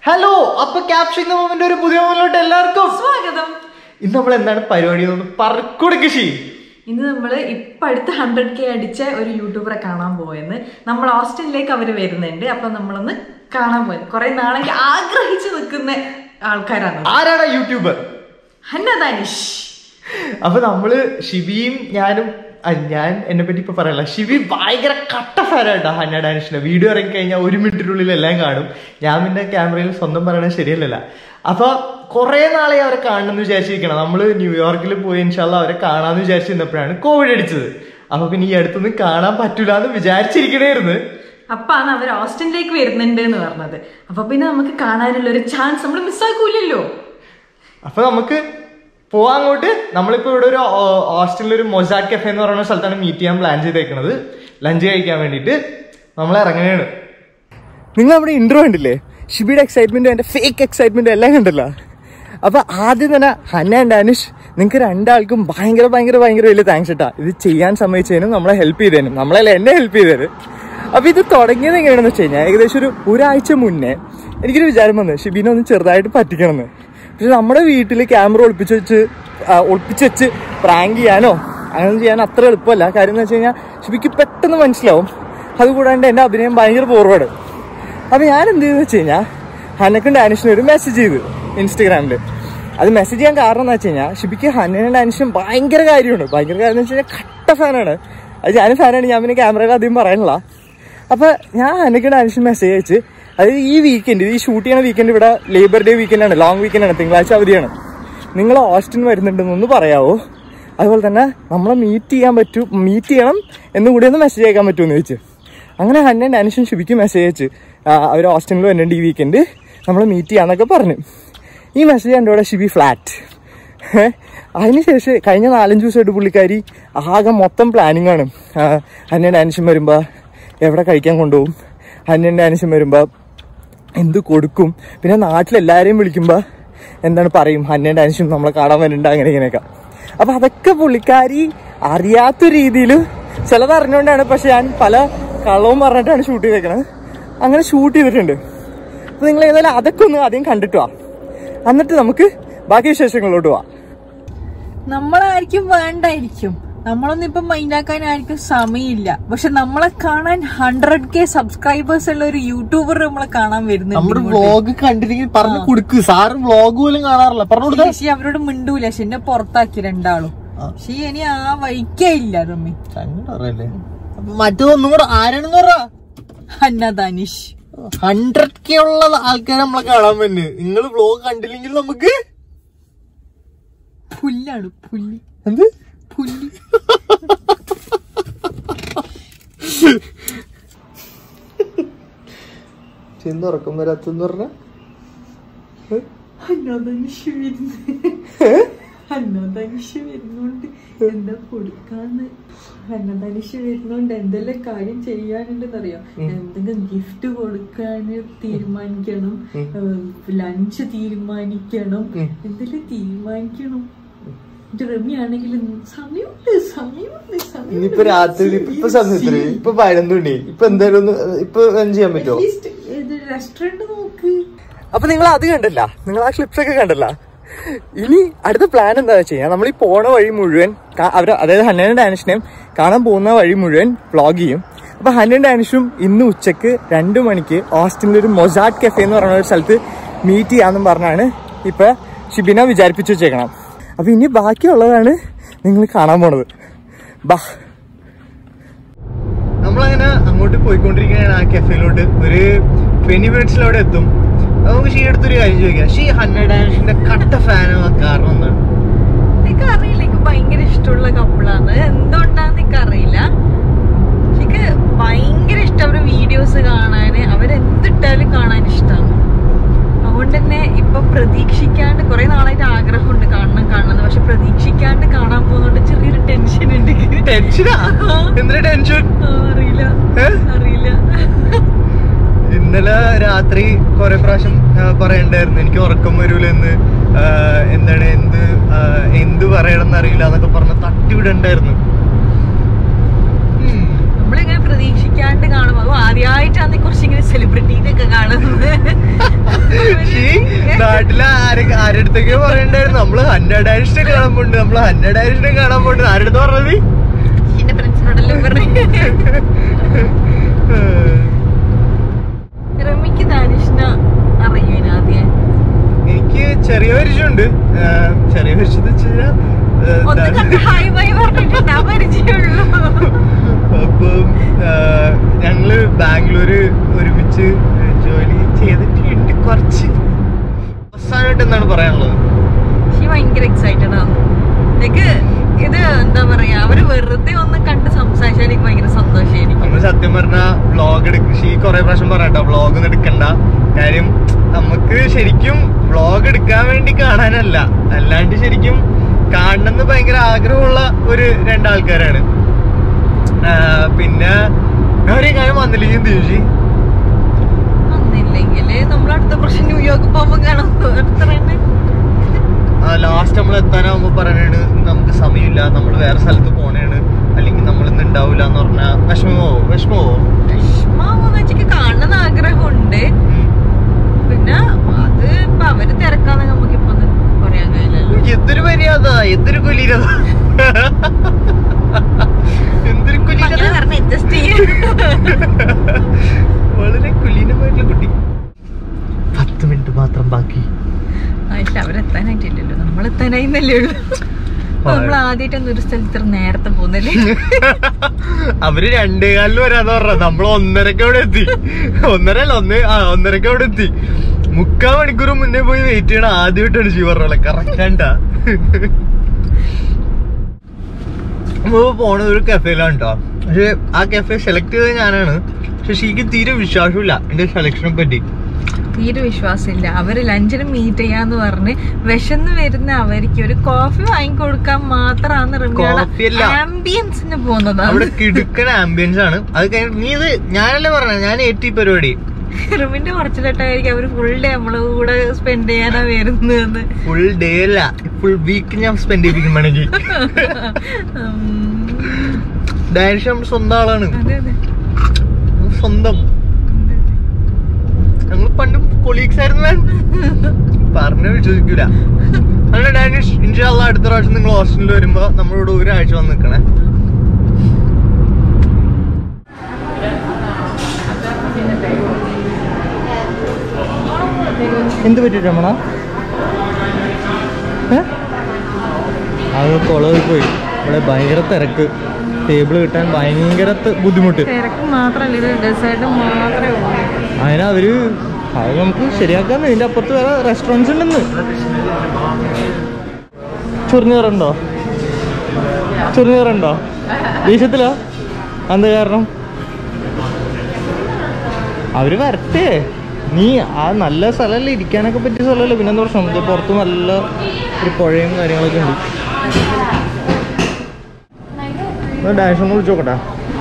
Hello അപ്പൊ caption movement ഒരു പുതിയ മുന്നിലോട്ട് എല്ലാവർക്കും സ്വാഗതം ഇന്ന് നമ്മൾ എന്താണ് പരിപാടി എന്ന് പറക്കൊടുക്ക് ഷീ ഇന്ന് നമ്മള് ഇപ്പൊ അടുത്ത് ഹൺഡ്രഡ് കെ അടിച്ച ഒരു യൂട്യൂബറെ കാണാൻ പോയെന്ന് നമ്മൾ ഓസ്റ്റിനിലേക്ക് അവര് വരുന്നുണ്ട് അപ്പൊ നമ്മളൊന്ന് കാണാൻ പോയത് കുറെ നാളേക്ക് ആഗ്രഹിച്ചു നിൽക്കുന്ന ആൾക്കാരാണ് ആരാടാ യൂട്യൂബർ ഹന്ന ദാനിഷ് അപ്പൊ നമ്മള് ഷിബിയും ഞാനും ആ, ഞാൻ എന്നെ പറ്റി ഇപ്പൊ പറയല്ല ഷിബി ഭയങ്കര കട്ട ഫാനായിട്ടാ ഹന്ന ഡാനിഷിന്റെ വീഡിയോ ഇറങ്ങി കഴിഞ്ഞാൽ ഒരു മിനിറ്റിനുള്ളിൽ എല്ലാം കാണും ഞാൻ പിന്നെ ക്യാമറയിൽ സ്വന്തം പറയണത് ശരിയല്ലല്ല അപ്പൊ കുറെ നാളെ അവരെ കാണണമെന്ന് വിചാരിച്ചിരിക്കണം നമ്മള് ന്യൂയോർക്കിൽ പോയി ഇൻഷാല്ല അവരെ കാണാന്ന് വിചാരിച്ചിരുന്നപ്പോഴാണ് കോവിഡ് അടിച്ചത് അപ്പൊ പിന്നെ ഈ അടുത്തൊന്നും കാണാൻ പറ്റൂല എന്ന് വിചാരിച്ചിരിക്കണേരുന്നു അപ്പാണ് അവർ ഓസ്റ്റിനിലേക്ക് വരുന്നുണ്ട് എന്ന് പറഞ്ഞത് അപ്പൊ പിന്നെ നമുക്ക് കാണാനുള്ള ഒരു ചാൻസ് നമ്മൾ മിസ്സാക്കൂലല്ലോ അപ്പൊ നമുക്ക് പോവാൻ അങ്ങോട്ട് നമ്മളിപ്പോ ഇവിടെ ഒരു ഹോസ്റ്റലിൽ ഒരു മൊസാക് കഫേ എന്ന് പറയുന്ന സ്ഥലത്താണ് മീറ്റ് ചെയ്യാൻ പ്ലാൻ ചെയ്തേക്കുന്നത് ലഞ്ച് കഴിക്കാൻ വേണ്ടിയിട്ട് നമ്മൾ ഇറങ്ങുകയാണ് നിങ്ങൾ നമ്മുടെ ഇൻട്രോ കണ്ടില്ലേ ഷിബിയുടെ എക്സൈറ്റ്മെന്റും എന്റെ ഫേക്ക് എക്സൈറ്റ്മെന്റും എല്ലാം കണ്ടല്ലോ അപ്പൊ ആദ്യം തന്നെ ഹന്ന ആൻഡ് ഡാനിഷ് നിങ്ങൾക്ക് രണ്ടാൾക്കും ഭയങ്കര ഭയങ്കര ഭയങ്കര വലിയ താങ്ക്സ് ഇട്ടാ ഇത് ചെയ്യാൻ സമ്മതിച്ചതിനും നമ്മളെ ഹെൽപ്പ് ചെയ്തതിനും നമ്മളല്ല എന്നെ ഹെൽപ്പ് ചെയ്തത് അപ്പൊ ഇത് തുടങ്ങിയത് എങ്ങനെയാണെന്ന് വെച്ച് കഴിഞ്ഞാൽ ഏകദേശം ഒരു ഒരാഴ്ച മുന്നേ എനിക്കൊരു വിചാരം വന്നു ഷിബിനെ ഒന്ന് ചെറുതായിട്ട് പറ്റിക്കണമെന്ന് പക്ഷെ നമ്മുടെ വീട്ടിൽ ക്യാമറ ഒളിപ്പിച്ച് വെച്ച് ആ, ഒളിപ്പിച്ച് വെച്ച് പ്രാങ്ക് ചെയ്യാനോ അങ്ങനെ ചെയ്യാൻ അത്ര എളുപ്പമല്ല കാര്യം എന്ന് വെച്ച് കഴിഞ്ഞാൽ ഷിബിക്ക് പെട്ടെന്ന് മനസ്സിലാവും അതുകൂടാണ്ട് എൻ്റെ അഭിനയം ഭയങ്കര ഫോർവേഡ് അപ്പൊ ഞാൻ എന്ത് ചെയ്തെന്ന് വെച്ച് കഴിഞ്ഞാൽ ഹനക്കും ഡാനിഷിനും ഒരു മെസ്സേജ് ചെയ്തു ഇൻസ്റ്റഗ്രാമിൽ അത് മെസ്സേജ് ചെയ്യാൻ കാരണം എന്ന് വെച്ച് കഴിഞ്ഞാൽ ഷിബിക്ക് ഹനനും ഡാനിഷും ഭയങ്കര കാര്യമുണ്ട് ഭയങ്കര കാര്യം എന്ന് വെച്ച് കഴിഞ്ഞാൽ കട്ട ഫാനാണ് അത് ഞാനും ഫാനാണ് ഞാൻ പിന്നെ ക്യാമറയിൽ അധികം പറയാനില്ല അപ്പൊ ഞാൻ ഹനക്ക് ഡാനിഷിന് മെസ്സേജ് അയച്ച് അത് ഈ വീക്കെൻഡ് ഈ ഷൂട്ട് ചെയ്യണ വീക്കെൻഡ് ഇവിടെ ലേബർ ഡേ വീക്കെൻഡ് ആണ് ലോങ് വീക്കെൻഡ് ആണ് തിങ്കളാഴ്ച അവധിയാണ് നിങ്ങൾ ഓസ്റ്റിൻ വരുന്നുണ്ടെന്നൊന്ന് പറയാവോ അതുപോലെ തന്നെ നമ്മളെ മീറ്റ് ചെയ്യാൻ പറ്റൂ മീറ്റ് ചെയ്യണം എന്നും കൂടി ഒന്ന് മെസ്സേജ് അയക്കാൻ പറ്റുമെന്ന് ചോദിച്ചു അങ്ങനെ ഹന്നെ ഡാനിഷും ഷിബിക്ക് മെസ്സേജ് അയച്ച് അവർ ഹോസ്റ്റലിൽ വരുന്നുണ്ട് ഈ വീക്കെൻഡ് നമ്മൾ മീറ്റ് ചെയ്യാന്നൊക്കെ പറഞ്ഞു ഈ മെസ്സേജ് എൻ്റെ കൂടെ ഷിബി ഫ്ലാറ്റ് അതിനുശേഷം കഴിഞ്ഞ നാലഞ്ച് ദിവസമായിട്ട് പുള്ളിക്കാരി ആകെ മൊത്തം പ്ലാനിങ് ആണ് ഹന്നെ ഡാനിഷും വരുമ്പോൾ എവിടെ കഴിക്കാൻ കൊണ്ടുപോകും ഹന്നെ ഡാനിഷും വരുമ്പോൾ എന്ത് കൊടുക്കും പിന്നെ നാട്ടിലെല്ലാവരെയും വിളിക്കുമ്പോൾ എന്താണ് പറയും ഹന്നെ ഡാൻസും നമ്മളെ കാണാൻ വരുന്നുണ്ട് അങ്ങനെ ഇങ്ങനെയൊക്കെ അപ്പൊ അതൊക്കെ പുള്ളിക്കാരി അറിയാത്ത രീതിയിൽ ചിലത് അറിഞ്ഞുകൊണ്ടാണ് പക്ഷെ ഞാൻ പല കള്ളവും പറഞ്ഞിട്ടാണ് ഷൂട്ട് ചെയ്തേക്കണത് അങ്ങനെ ഷൂട്ട് ചെയ്തിട്ടുണ്ട് അപ്പൊ നിങ്ങൾ ഏതായാലും അതൊക്കെ ഒന്ന് ആദ്യം കണ്ടിട്ട് വാ എന്നിട്ട് നമുക്ക് ബാക്കി വിശേഷങ്ങളിലോട്ട് പോവാം നമ്മളായിരിക്കും വേണ്ടായിരിക്കും നമ്മളൊന്നും ഇപ്പൊ മൈൻഡാക്കാനായിരിക്കും സമയമില്ല പക്ഷെ നമ്മളെ കാണാൻ ഹൺഡ്രഡ് കെ സബ്സ്ക്രൈബേഴ്സ് ഉള്ള ഒരു യൂട്യൂബർ നമ്മളെ കാണാൻ വരുന്നുണ്ട് ഇങ്ങോട്ട്. വ്ളോഗ് കണ്ടില്ലെങ്കിൽ പറഞ്ഞു കൊടുക്ക് സാറ് വ്ളോഗ് പോലും കാണാറില്ല പറഞ്ഞു പക്ഷെ അവരോട് മിണ്ടൂല പക്ഷെ എന്നെ പുറത്താക്കി രണ്ടാളും പക്ഷെ ഇനി ആ വൈക്കേ ഇല്ല റമ്മി മറ്റൊന്നും കൂടെ ആരാണെന്ന് പറ ഹന്ന ദാനിഷ് ഹൺഡ്രഡ് കെ ഉള്ള ആൾക്കാരെ നമ്മളെ കാണാൻ പറ്റുന്നത് നിങ്ങൾ വ്ളോഗ് കണ്ടില്ലെങ്കിൽ നമുക്ക് പുല്ലാണ് പുല്ല് എന്ത് പുല്ല് ചെന്ന് ഉറക്കം വരാത്തെന്ന് പറഞ്ഞ ഹന്നദാനിഷ് വരുന്നു ഹന്നദാനിഷ് വരുന്നോണ്ട് എന്താ കൊടുക്കാന്ന് ഹന്നദാനിഷ് വരുന്നോണ്ട് എന്തെല്ലാം കാര്യം ചെയ്യാനുണ്ടെന്നറിയാം എന്തെങ്കിലും ഗിഫ്റ്റ് കൊടുക്കാന് തീരുമാനിക്കണം ലഞ്ച് തീരുമാനിക്കണം എന്തെല്ലാം തീരുമാനിക്കണം എന്റെ റമി ആണെങ്കിൽ സമയമുണ്ട് സമയമുണ്ട് സമയം ഇനിയിപ്പൊ രാത്രി ഇപ്പൊ സമയത്തിന് ഇപ്പൊ പതിനൊന്ന് മണി ഇപ്പൊ എന്തായാലും ഒന്ന് ഇപ്പൊ എന്ത് ചെയ്യാൻ പറ്റുമോ റെസ്റ്റോറന്റ് നോക്ക് അപ്പൊ നിങ്ങൾ അത് കണ്ടല്ല നിങ്ങൾ ആ ക്ലിപ്സ് ഒക്കെ കണ്ടല്ല ഇനി അടുത്ത പ്ലാൻ എന്താ വെച്ച് കഴിഞ്ഞാൽ നമ്മൾ ഈ പോണ വഴി മുഴുവൻ കാ- അവര് അതായത് ഹന്നനും ഡാനിഷിനെയും കാണാൻ പോകുന്ന വഴി മുഴുവൻ വ്ളോഗ് ചെയ്യും അപ്പൊ ഹന്നൻ ഡാനിഷും ഇന്ന് ഉച്ചക്ക് രണ്ടു മണിക്ക് ഓസ്റ്റിനിൽ ഒരു മൊസാറ്റ് കഫേ എന്ന് പറയുന്ന ഒരു സ്ഥലത്ത് മീറ്റ് ചെയ്യാന്നും പറഞ്ഞാണ് ഇപ്പൊ ഷിബിന വിചാരിപ്പിച്ചു വെച്ചേക്കണം അപ്പൊ ഇനി ബാക്കിയുള്ളതാണ് നിങ്ങൾ കാണാൻ പോണത് ബാ നമ്മളങ്ങനെ അങ്ങോട്ട് പോയിക്കൊണ്ടിരിക്കുകയാണ് ആ കഫേയിലോട്ട് ഒരു ട്വന്റി മിനിറ്റ്സിൽ അവിടെ എത്തും നമുക്ക് ഷീ അടുത്തൊരു കാര്യം ചോദിക്കാം ഷീ ഹൺഡ്രഡ് ഡാൻഷിന്റെ കട്ട ഫാനോ കാരണം എന്താണ് എനിക്ക് അറിയില്ല എനിക്ക് ഭയങ്കര ഇഷ്ടമുള്ള കപ്പിളാണ് എന്തുകൊണ്ടാന്ന് എനിക്ക് അറിയില്ല എനിക്ക് ഭയങ്കര ഇഷ്ടം അവരുടെ വീഡിയോസ് കാണാന് അവരെന്തിട്ടാലും കാണാൻ ഇഷ്ടമാണ് അതുകൊണ്ട് തന്നെ ഇപ്പൊ പ്രതീക്ഷിക്കാണ്ട് കുറെ നാളായിട്ട് ആഗ്രഹമുണ്ട് കാണണം കാണണം പക്ഷെ പ്രതീക്ഷിക്കാണ്ട് കാണാൻ പോകുന്നോണ്ട് ചെറിയൊരു ടെൻഷൻ ഉണ്ട് എനിക്ക്. ടെൻഷനാ എന്തിനാ ടെൻഷൻ ആ, അറിയില്ല ഏ? അറിയില്ല ഇന്നലെ രാത്രി കുറെ പ്രാവശ്യം ആ, പറയണ്ടായിരുന്നു എനിക്ക് ഉറക്കം വരൂലെന്ന് ആ, എന്താണ് എന്ത് ആ, എന്ത് പറയണമെന്ന് അറിയില്ല എന്നൊക്കെ പറഞ്ഞ് തട്ടിവിടണ്ടായിരുന്നു ഉം. നമ്മളിങ്ങനെ പ്രതീക്ഷിക്കാണ്ട് കാണും അത് ആദ്യമായിട്ടാണ് കുറച്ച് ഇങ്ങനെ സെലിബ്രിറ്റീനെ ഒക്കെ കാണുന്നത് നാട്ടിലെ ആരെ ആരടുത്തൊക്കെ പറയണ്ടായിരുന്നു നമ്മള് ഹൺഡ്രഡ് ആയിരം കാണാൻ പോണ്ട് നമ്മള് ഹൺഡ്രഡ് ആയിരം കാണാൻ പോണ്ട് ആരടുത്ത് പറഞ്ഞത് എന്റെ ഫ്രണ്ട്സിനോടെല്ലാം പറഞ്ഞു റമിക്ക് ദാനിഷ്ന അറിയൂന ആദ്യം എനിക്ക് ചെറിയ പരിചയമുണ്ട് ആ, ചെറിയ പരിചയം വെച്ച് കഴിഞ്ഞാ, ആ, ഒന്ന് കണ്ട് ഹായ് ബൈ പറഞ്ഞിട്ട് ഞാൻ പരിചയമുള്ളൂ അപ്പം ആ, ഞങ്ങള് ബാംഗ്ലൂര് ഒരുമിച്ച് ജോലി ചെയ്തിട്ടുണ്ട് കുറച്ച് അവസാനമായിട്ട് എന്താണ് പറയാനുള്ളത് ഷീ ഭയങ്കര എക്സൈറ്റഡ് ആണ് എനിക്ക് ഇത് എന്താ പറയാ അവര് വെറുതെ ഒന്ന് കണ്ട് സംസാരിച്ചാൽ എനിക്ക് ഭയങ്കര സന്തോഷമായിരിക്കും നമ്മൾ സത്യം പറഞ്ഞ വ്ളോഗ് എടുക്ക ഈ കൊറേ പ്രാവശ്യം പറയട്ടോ വ്ളോഗ് ഒന്നും എടുക്കണ്ട കാര്യം നമുക്ക് ശരിക്കും വ്ളോഗ് എടുക്കാൻ വേണ്ടി കാണാനല്ല അല്ലാണ്ട് ശരിക്കും കാണണമെന്ന് ഭയങ്കര ആഗ്രഹമുള്ള ഒരു രണ്ടാൾക്കാരാണ് ആ, പിന്നെ ഞാൻ ഒരു കാര്യം വന്നില്ലെങ്കിൽ എന്ത് ചോദിച്ചു വന്നില്ലെങ്കിൽ നമ്മൾ അടുത്ത പ്രാവശ്യം ന്യൂയോർക്ക് പോകുമ്പോ കാണാം അത്ര തന്നെ ലാസ്റ്റ് നമ്മൾ എത്താനാവുമ്പോ പറയണാണ് നമുക്ക് സമയമില്ല നമ്മൾ വേറെ സ്ഥലത്ത് പോണേണ് അല്ലെങ്കിൽ നമ്മൾ ഇന്ന് ഉണ്ടാവില്ല എന്ന് പറഞ്ഞാൽ വിഷമമോ വിഷമമോ വിഷമാവോന്ന് വെച്ചിട്ട് കാണണമെന്ന് ആഗ്രഹമുണ്ട് പിന്നെ അത് ഇപ്പൊ അവര് തിരക്കാന്ന് നമുക്ക് ഇപ്പൊ പറയാൻ കഴിയില്ലല്ലോ എന്തൊരു മര്യാദ എന്തൊരു കുലീരത എന്തൊരു അപ്പൊ കുലീരത അങ്ങനെ പറഞ്ഞ് അഡ്ജസ്റ്റ് ചെയ്യാൻ വളരെ കുലീനമായിട്ടുള്ള കുട്ടി പത്ത് മിനിറ്റ് മാത്രം ബാക്കി ആയിട്ടില്ല അവരെത്താനായിട്ടില്ലല്ലോ നമ്മൾ എത്താനായിന്നല്ലേ ഉള്ളൂ നമ്മൾ ആദ്യമായിട്ടൊന്നും ഒരു സ്ഥലത്ത് ഇത്ര നേരത്തെ പോകുന്നല്ലേ അവര് രണ്ടേ കാലിന് വരാന്ന് പറഞ്ഞ നമ്മൾ ഒന്നരക്ക് അവിടെ എത്തി ഒന്നര അല്ല ഒന്ന് ആ ഒന്നരക്ക് അവിടെ എത്തി മുക്കാൽ മണിക്കൂർ മുന്നേ പോയി വെയിറ്റ് ചെയ്യണം ആദ്യമായിട്ടാണ് ശിവ പറഞ്ഞോളെ കറക്റ്റാണ്ടാ നമ്മൾ പോണത് ഒരു കഫേയിലാണ് കേട്ടോ പക്ഷെ ആ കഫേ സെലക്ട് ചെയ്തത് ഞാനാണ് പക്ഷെ ഷീക്ക് തീരെ വിശ്വാസമില്ല എന്റെ സെലക്ഷനെ പറ്റി തീരെ വിശ്വാസമില്ല അവര് ലഞ്ചിന് മീറ്റ് ചെയ്യാന്ന് പറഞ്ഞ് വിശന്ന് വരുന്ന അവർക്ക് ഒരു കോഫി വാങ്ങിക്കൊടുക്കാൻ മാത്രമാണ് Coffee അല്ല. ആംബിയൻസിന് പോകുന്നതാണ് അവിടെ കിടുക്കൻ ആംബിയൻസ് ആണ് അത് കഴിഞ്ഞ് നീ ഇത് ഞാനല്ലേ പറഞ്ഞ ഞാൻ ഏറ്റി പരിപാടി റിമിന്റെ കുറച്ചിലിട്ടായിരിക്കും അവര് ഫുൾ ഡേ നമ്മളെ കൂടെ സ്പെൻഡ് ചെയ്യാനാ വരുന്നതെന്ന് ഫുൾ ഡേ അല്ല ഫുൾ വീക്ക് ഞാൻ സ്പെൻഡ് ചെയ്യിപ്പിക്കും വേണമെങ്കിൽ ഉം. ഡാനിഷ് നമ്മുടെ സ്വന്തം ആളാണ് അതെ അതെ സ്വന്തം അതെ, അതെ. ഞങ്ങൾ പണ്ട് കൊളീഗ്സ് ആയിരുന്നു man. പറഞ്ഞ വിശ്വസിക്കൂല അങ്ങനെ ഡാനിഷ് ഇൻഷാല്ല അടുത്ത പ്രാവശ്യം നിങ്ങൾ ഹോസ്റ്റലിൽ വരുമ്പോ നമ്മളോട് ഒരാഴ്ച വന്ന് നിൽക്കണേ എന്ത് പറ്റി രമണ അത് കുളവിൽ പോയി ഇവിടെ ഭയങ്കര തിരക്ക് ടേബിൾ കിട്ടാൻ ഭയങ്കര ത- ബുദ്ധിമുട്ട് തിരക്ക് മാത്രല്ല ഇത് ഡെസേർട്ട് മാത്രമേ ഉള്ളൂ അതിന് അവര് അത് നമുക്ക് ശരിയാക്കാന്ന് ഇതിന്റെ അപ്പുറത്ത് വേറെ റെസ്റ്റോറൻറ്റ്സ് ഉണ്ടെന്ന് ചൊറിഞ്ഞേറുണ്ടോ ചൊറിഞ്ഞേറുണ്ടോ ദേഷ്യത്തിലാ എന്ത് കാരണം അവര് വരട്ടെ നീ ആ നല്ല സ്ഥലമല്ലേ ഇരിക്കാനൊക്കെ പറ്റിയ സ്ഥലമല്ലേ പിന്നെന്താ പ്രശ്നം ഇത് പുറത്ത് നല്ല ഒരു പുഴയും കാര്യങ്ങളൊക്കെ ഉണ്ട് ഡാൻസ് ഒന്ന് വിളിച്ചു നോക്കട്ടെ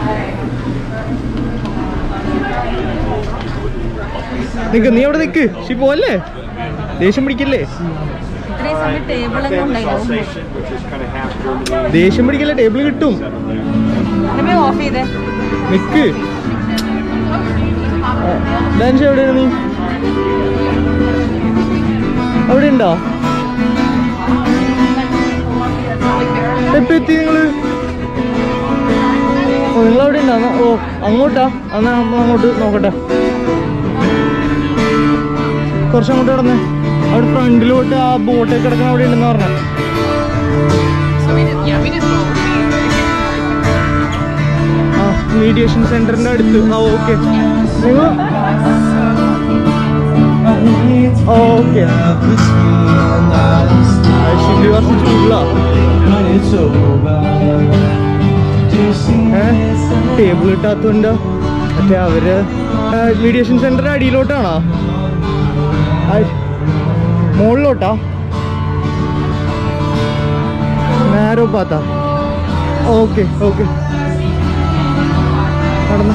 നിക്ക് നീ അവിടെ നിക്ക് ഷി പോവല്ലേ ദേഷ്യം പിടിക്കല്ലേ ഇത്രയും സമയം ടേബിളൊക്കെ ഉണ്ടായിരുന്നു ദേഷ്യം പിടിക്കല്ലേ ടേബിൾ കിട്ടും ഓഫ് ചെയ്തേ നിക്ക് ഡാൻസ് എവിടെയാണ് നീ അവിടെ ഉണ്ടോ എപ്പ എത്തി നിങ്ങള് ഓ നിങ്ങൾ അവിടെ ഉണ്ടോ ഓ അങ്ങോട്ടാ എന്നാ നമ്മൾ അങ്ങോട്ട് നോക്കട്ടെ കുറച്ചങ്ങോട്ട് കിടന്നേ അവിടെ ഫ്രണ്ടിലോട്ട് ആ ബോട്ടൊക്കെ കിടക്കുന്ന അവിടെ ഉണ്ടെന്ന് പറഞ്ഞ ആ മീഡിയേഷൻ സെന്ററിന്റെ അടുത്ത് ആ ഓക്കെ നിങ്ങൾ ഓക്കെ ഷിൻഡി വർഷം ചൂടില്ല ടേബിൾ കിട്ടാത്തോണ്ട് മറ്റേ അവര് മീഡിയേഷൻ സെന്ററിന്റെ അടിയിലോട്ടാണോ മുകളിലോട്ടാ നേരോ പാത്താ ഓക്കെ ഓക്കെ നടന്നു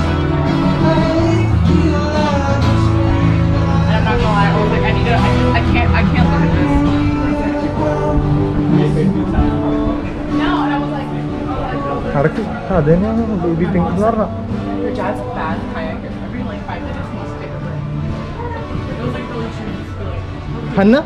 നടക്ക് അത് തന്നെയാണ് ബേബി പിങ്ക് എന്ന് പറഞ്ഞ Your dad's a bad kayaker. Every like five minutes he'll stick with it. It was like really cheap. Hanna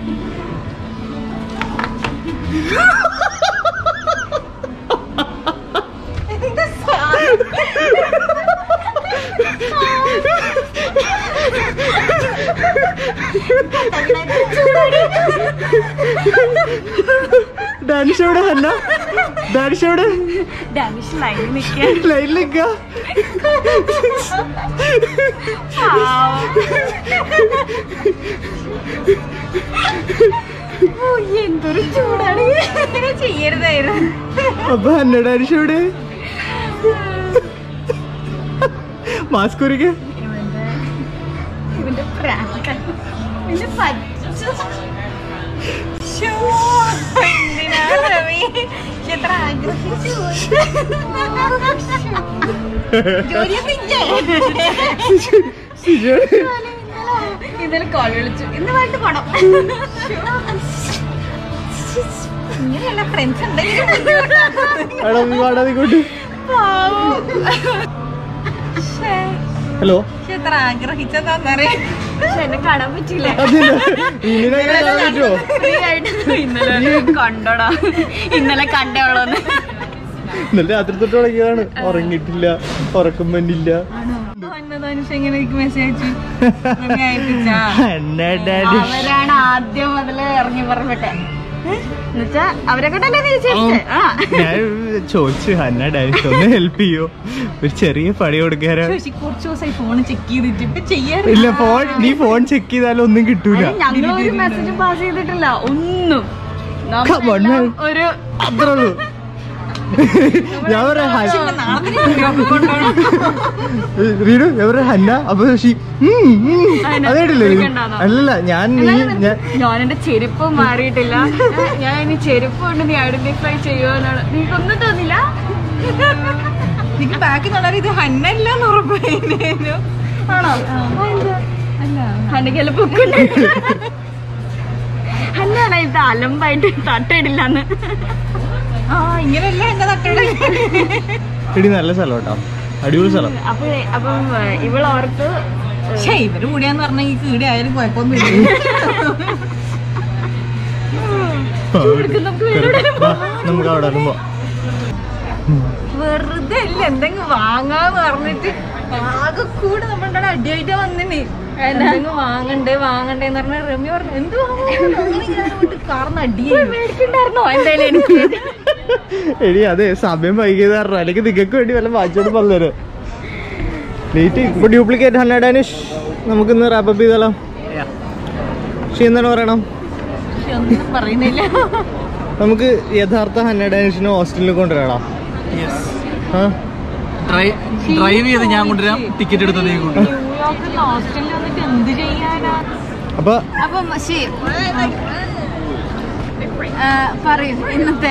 Danish എവിടെ ഹന്ന ഡാനിഷ് എവിടെ ഡാനിഷ് ലൈനിൽ നിൽക്കാൻ ലൈനിൽ നിൽക്ക ഓ, എന്തൊരു ചൂടാണ് ഇങ്ങനെ ചെയ്യരുതായിരുന്നു അപ്പൊ ഹന്ന ഡാനിഷ് എവിടെ മാസ്ക് ഒരുക്കെ ഇവന്റെ ഇവന്റെ പ്രാങ്ക് ഇവന്റെ പച്ച ശ്ശോ, എന്തിനാ രവി? എത്ര ആഗ്രഹിച്ചു ജോലിയൊക്കെ ഇല്ലേ? ഇന്നലെ കോൾ വിളിച്ചു ഇന്ന് വൈകിട്ട് പോണം ഇങ്ങനെയല്ല ഫ്രണ്ട്സ് എന്തെങ്കിലും വാടാതിക്കോട്ട് പാവം. ശ്ശേ. ഹലോ പക്ഷെ എത്ര ആഗ്രഹിച്ചതാന്നറിയാം പക്ഷെ എന്നെ കാണാൻ പറ്റില്ല ഇങ്ങനെ കാണാൻ പറ്റുമോ ഫ്രീ ആയിട്ട് ഇന്നലെ കണ്ടോടാ ഇന്നലെ കണ്ടേ ഉള്ളൂന്ന് ഇന്നലെ രാത്രി തൊട്ട് തുടങ്ങിയതാണ് ഉറങ്ങിയിട്ടില്ല ഉറക്കം വന്നില്ല അന്നദാനിഷ് എങ്ങനെ എനിക്ക് മെസ്സേജ് അയച്ചാ ഹന്ന ഡാനിഷ് അവരാണ് ആദ്യം മുതല് ഇറങ്ങി പറഞ്ഞിട്ടെ എന്നുവെച്ചാ അവരെ കൊണ്ടല്ലേ തിരിച്ചടിച്ചേ ആ ഞാൻ ചോദിച്ചു ഹന്ന ഡാനിഷ് ഒന്ന് ഹെൽപ്പ് ചെയ്യോ ഒരു ചെറിയ പണി കൊടുക്കാനാ ചോദിച്ചു കുറച്ച് ദിവസമായി ഫോൺ ചെക്ക് ചെയ്തിട്ട് ഇപ്പൊ ചെയ്യാറ് ഇല്ല ഫോൺ നീ ഫോൺ ചെക്ക് ചെയ്താലും ഒന്നും കിട്ടൂല ഞങ്ങൾ ഒരു മെസ്സേജ് പാസ് ചെയ്തിട്ടില്ല ഒന്നും Come on, നമ്മളെല്ലാം man. ഒരു അത്രേ ഉള്ളൂ ഞാൻ പറയാം ഹ- റീഡു ഞാൻ പറയാം ഹന്ന അപ്പൊ ശശി ഉം, ഉം. അതിനെ അതേടില്ലേ നീ? വിളിക്കണ്ടാന്നോ? അല്ലല്ല ഞാൻ നീ ഞാൻ ഞാൻ എന്റെ ചെരുപ്പ് മാറിയിട്ടില്ല ഏ, ഞാൻ ഇനി ചെരുപ്പ് കൊണ്ട് നീ ഐഡന്റിഫൈ ചെയ്യുവാനാണ് നിനക്കൊന്നും തോന്നില്ല നിനക്ക് ബാക്കി തൊള്ളാൻ ഇത് ഹന്നല്ലെന്ന് ഉറപ്പായിരുന്നു ആണോ അല്ല ഹന്നക്കല്ല പൊക്കുണ്ട് ഹന്നാണ് ഇത് അലമ്പായിട്ട് തട്ടയിടില്ലെന്ന് ആ ഇങ്ങനെയല്ല എന്റെ തട്ടയിട എടി നല്ല സ്ഥലം കേട്ടോ അടിപൊളി സ്ഥലം അപ്പൊ അപ്പം ഇവളോർത്ത് പക്ഷേ ഇവര് കൂടിയാന്ന് പറഞ്ഞാൽ ഈ കീടെ ആയാലും കുഴപ്പമൊന്നുമില്ല വാ, നമുക്ക് അവിടെ വരെ പോവാം വെറുതെ ഇല്ല എന്തെങ്കിലും വാങ്ങാന്ന് പറഞ്ഞിട്ട് ആകെ കൂടെ നമ്മളുടെ അടിയായിട്ട് വന്നിന് എന്തെങ്കിലും വാങ്ങണ്ടേ വാങ്ങണ്ടേ എന്ന് പറഞ്ഞ രമ്യ പറഞ്ഞു എന്ത് കാരണം അടിയായിരുന്നോ എന്തായാലും എനിക്ക് എടി അതെ സമയം വൈകിയത് കാരണം അല്ലെങ്കിൽ നിങ്ങൾക്ക് വേണ്ടി വല്ല വാങ്ങിച്ചോണ്ട് പറഞ്ഞുതരാം ലേറ്റ് ഇപ്പൊ ഡ്യൂപ്ലിക്കേറ്റ് ഹൺഡ്രഡ് ഡാനിഷ് നമുക്കിന്ന് റാപ്പപ്പ് ചെയ്താലോ പക്ഷെ എന്താണ് പറയണം പക്ഷെ ഒന്നും പറയുന്നില്ല നമുക്ക് യഥാർത്ഥ ഹൺഡ്രഡ് ഡാനിഷിനെ ഹോസ്റ്റലിൽ കൊണ്ടുവരാടാ ആ ഡ്രൈവ് ചെയ്ത് ഞാൻ കൊണ്ടുവരാം ടിക്കറ്റ് എടുത്ത് നീ കൊണ്ടുവരാം ന്യൂയോർക്കിൽ ഹോസ്റ്റലിൽ വന്നിട്ട് എന്ത് ചെയ്യാനാ അപ്പൊ അപ്പം ശരി പറയൂ ഇന്നത്തെ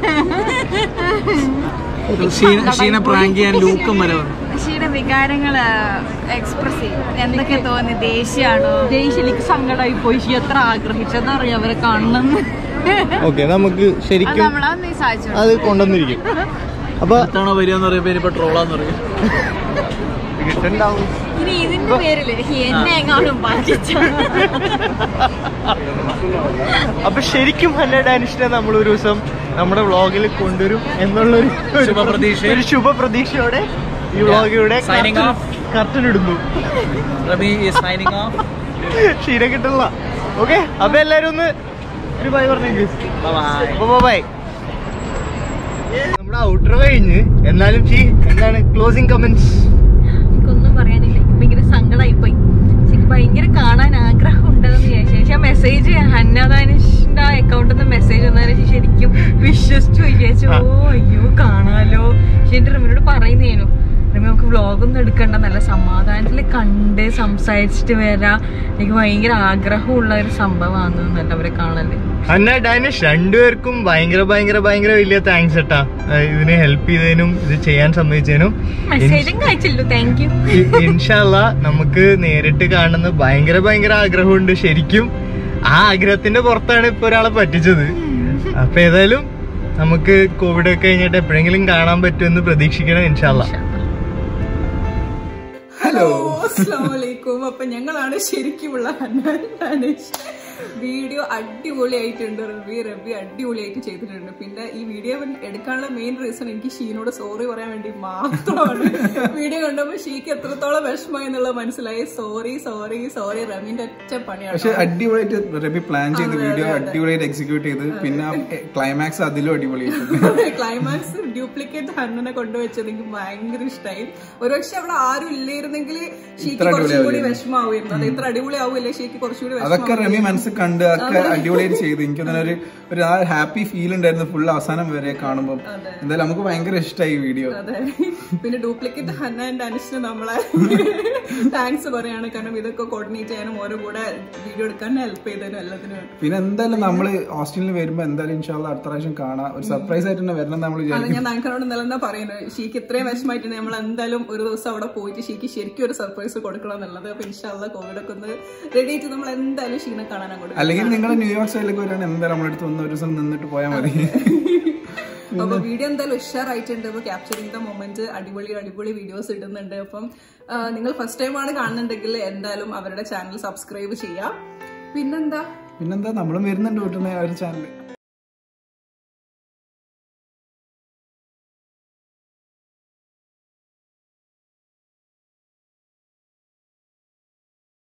ഷീന ഷീന പ്രാങ്ക് ചെയ്യാൻ ലൂക്കം വരെ വന്നു ഋഷിയുടെ വികാരങ്ങൾ എക്സ്പ്രസ് ചെയ്യും എന്തൊക്കെ തോന്നി ദേഷ്യാണോ ദേഷ്യലേക്ക് സങ്കടമായി പോയി ഷി എത്ര ആഗ്രഹിച്ചെന്ന് അറിയാം അവരെ കാണണമെന്ന് ഓക്കെ നമുക്ക് ശരിക്കും നമ്മളൊന്ന് സാധിച്ചു അത് കൊണ്ടുവന്നിരിക്കും അപ്പൊ അടുത്താണോ വരിക എന്ന് പറയുമ്പോ ഇനിയിപ്പോ ട്രോളാന്ന് പറയും കിട്ടുണ്ടാവും ഇനി ഇതിന്റെ പേരില് എന്നെ എങ്ങാണ്ടും ബാധിച്ച അപ്പൊ ശരിക്കും ഹൺഡ്രഡ് ഡാനിഷിനെ നമ്മൾ ഒരു ദിവസം നമ്മുടെ വ്ളോഗിൽ കൊണ്ടുവരും എന്നുള്ളൊരു ഒരു ശുഭപ്രതീക്ഷ. ഒരു ശുഭപ്രതീക്ഷയോടെ ഈ വ്ളോഗിലൂടെ Signing off. കർട്ടൻ ഇടുന്നു റബി സൈനിങ് ഓഫ് ക്ഷീര കിട്ടില്ല ഓക്കെ അപ്പൊ എല്ലാരും ഒന്ന് ഒരു ബൈ പറഞ്ഞേക്ക് ബൈ ബൈ നമ്മുടെ ഔട്ടർ കഴിഞ്ഞ് എന്നാലും ഷീ എന്താണ് ക്ലോസിംഗ് കമന്റ്സ് എനിക്കൊന്നും പറയാനില്ല എനിക്ക് ഭയങ്കര സങ്കടമായി പോയി എനിക്ക് ഭയങ്കര കാണാൻ ആഗ്രഹം ഉണ്ടെന്ന് വിചാരിച്ചു പക്ഷെ ആ മെസ്സേജ് ഹന്നാദാനിഷിന്റെ ആ അക്കൗണ്ടിൽ നിന്ന് മെസ്സേജ് വന്നതിന് ശേഷം ശരിക്കും വിശ്വസിച്ചു വിചാരിച്ചു ഓ അയ്യോ കാണാലോ പക്ഷെ എന്റെ റിമിനോട് പറയുന്നേനു റിമി നമുക്ക് വ്ളോഗൊന്നും എടുക്കണ്ട നല്ല സമാധാനത്തിൽ കണ്ട് സംസാരിച്ചിട്ട് വരാം എനിക്ക് ഭയങ്കര ആഗ്രഹമുള്ള ഒരു സംഭവമാണ് അവരെ കാണല് അന്ന ഡാനിഷ് രണ്ടുപേർക്കും ഭയങ്കര ഭയങ്കര ഭയങ്കര വലിയ താങ്ക്സ് കേട്ടാ അഹ് ഇതിനെ ഹെൽപ്പ് ചെയ്തതിനും ഇത് ചെയ്യാൻ സമ്മതിച്ചതിനും മെസ്സേജും കഴിച്ചില്ലു താങ്ക് യു ഇ- ഇൻഷാല്ല നമുക്ക് നേരിട്ട് കാണുന്ന ഭയങ്കര ഭയങ്കര ആഗ്രഹമുണ്ട് ശരിക്കും ആ ആഗ്രഹത്തിന്റെ പുറത്താണ് ഇപ്പൊ ഒരാളെ പറ്റിച്ചത് അപ്പൊ ഏതായാലും നമുക്ക് കോവിഡ് ഒക്കെ കഴിഞ്ഞിട്ട് എപ്പോഴെങ്കിലും കാണാൻ പറ്റുമെന്ന് പ്രതീക്ഷിക്കണം ഇൻഷാല്ല ഹലോ അസ്ലാമലൈക്കും അപ്പൊ ഞങ്ങളാണ് ശരിക്കുമുള്ള ഹന്നാൻ ഡാനിഷ് വീഡിയോ അടിപൊളിയായിട്ടുണ്ട് റബി റബി അടിപൊളിയായിട്ട് ചെയ്തിട്ടുണ്ട് പിന്നെ ഈ വീഡിയോ എടുക്കാനുള്ള മെയിൻ റീസൺ എനിക്ക് ഷീനോട് സോറി പറയാൻ വേണ്ടി മാത്രമാണ് വീഡിയോ കണ്ടപ്പോൾ ഷീക്ക് എത്രത്തോളം വിഷമമായി എന്നുള്ളത് മനസ്സിലായി സോറി സോറി സോറി റബിന്റെ ഒറ്റ പണിയാണ് പക്ഷെ അടിപൊളിയായിട്ട് റബി പ്ലാൻ ചെയ്ത വീഡിയോ അടിപൊളിയായിട്ട് എക്സിക്യൂട്ട് ചെയ്ത് പിന്നെ ക്ലൈമാക്സ് അതിലും അടിപൊളിയായിട്ടുണ്ട് ക്ലൈമാക്സ് ഡ്യൂപ്ലിക്കേറ്റ് ഹണ്ണനെ കൊണ്ടുവച്ചത് എനിക്ക് ഭയങ്കര ഇഷ്ടമായി ഒരുപക്ഷെ അവിടെ ആരും ഇല്ലായിരുന്നെങ്കിൽ ഷീക്ക് കുറച്ചും കൂടി വിഷമാവുമായിരുന്നു അത് ഇത്ര അടിപൊളി ആവില്ലേ ഷീക്ക് കുറച്ചുകൂടി അതൊക്കെ റമി മനസ്സിൽ കണ്ട് അതൊക്കെ അടിപൊളിയായിട്ട് ചെയ്ത് എനിക്ക് തന്നെ ഒരു ഒരു ആ ഹാപ്പി ഫീൽ ഉണ്ടായിരുന്നു ഫുൾ അവസാനം വരെ കാണുമ്പോൾ എന്തായാലും നമുക്ക് ഭയങ്കര ഇഷ്ടമായി ഈ വീഡിയോ അതെ പിന്നെ ഡ്യൂപ്ലിക്കേറ്റ് ഹന്ന ആൻഡ് അനുഷിന് നമ്മളെ താങ്ക്സ് പറയാണ് കാരണം ഇതൊക്കെ കോർഡിനേറ്റ് ചെയ്യാനും ഓരോ കൂടെ വീഡിയോ എടുക്കാൻ ഹെൽപ്പ് ചെയ്തതിനും എല്ലാത്തിനും പിന്നെ എന്തായാലും നമ്മള് ഹോസ്റ്റലിൽ വരുമ്പോ എന്തായാലും ഇൻഷാല്ല അടുത്ത പ്രാവശ്യം കാണാം ഒരു സർപ്രൈസ് ആയിട്ട് തന്നെ വരണം നമ്മൾ അത് വിചാരിക്കും ഞാൻ താങ്കളോട് ഇന്നലെ എന്താ പറയുന്നത് ഷീക്ക് ഇത്രയും വിഷമായിട്ടുണ്ട് നമ്മൾ എന്തായാലും ഒരു ദിവസം അവിടെ പോയിട്ട് ഷീക്ക് ശരിക്കും ഒരു സർപ്രൈസ് കൊടുക്കണം എന്നുള്ളത് അപ്പൊ ഇൻഷാല്ല കോവിഡ് ഒക്കെ ഒന്ന് റെഡി ആയിട്ട് നമ്മൾ എന്തായാലും ഷീനെ കാണാൻ അങ്ങോട്ട് അല്ലെങ്കിൽ നിങ്ങൾ ന്യൂയോർക്ക് സൈഡിലേക്ക് വരികയാണെങ്കിൽ എന്തായാലും നമ്മുടെ അടുത്ത് വന്ന് ഒരു ദിവസം നിന്നിട്ട് പോയാൽ മതി അപ്പൊ വീഡിയോ എന്തായാലും ഉഷാറായിട്ടുണ്ട് ഇപ്പൊ ക്യാപ്ചറിംഗ് ദ മൊമെന്റ് അടിപൊളി അടിപൊളി വീഡിയോസ് ഇടുന്നുണ്ട് അപ്പം ആ, നിങ്ങൾ ഫസ്റ്റ് ടൈം ആണ് കാണുന്നുണ്ടെങ്കിൽ എന്തായാലും അവരുടെ ചാനൽ സബ്സ്ക്രൈബ് ചെയ്യാം പിന്നെന്താ പിന്നെന്താ നമ്മളും വരുന്നുണ്ട് വീട്ടിൽ ഒരു ചാനൽ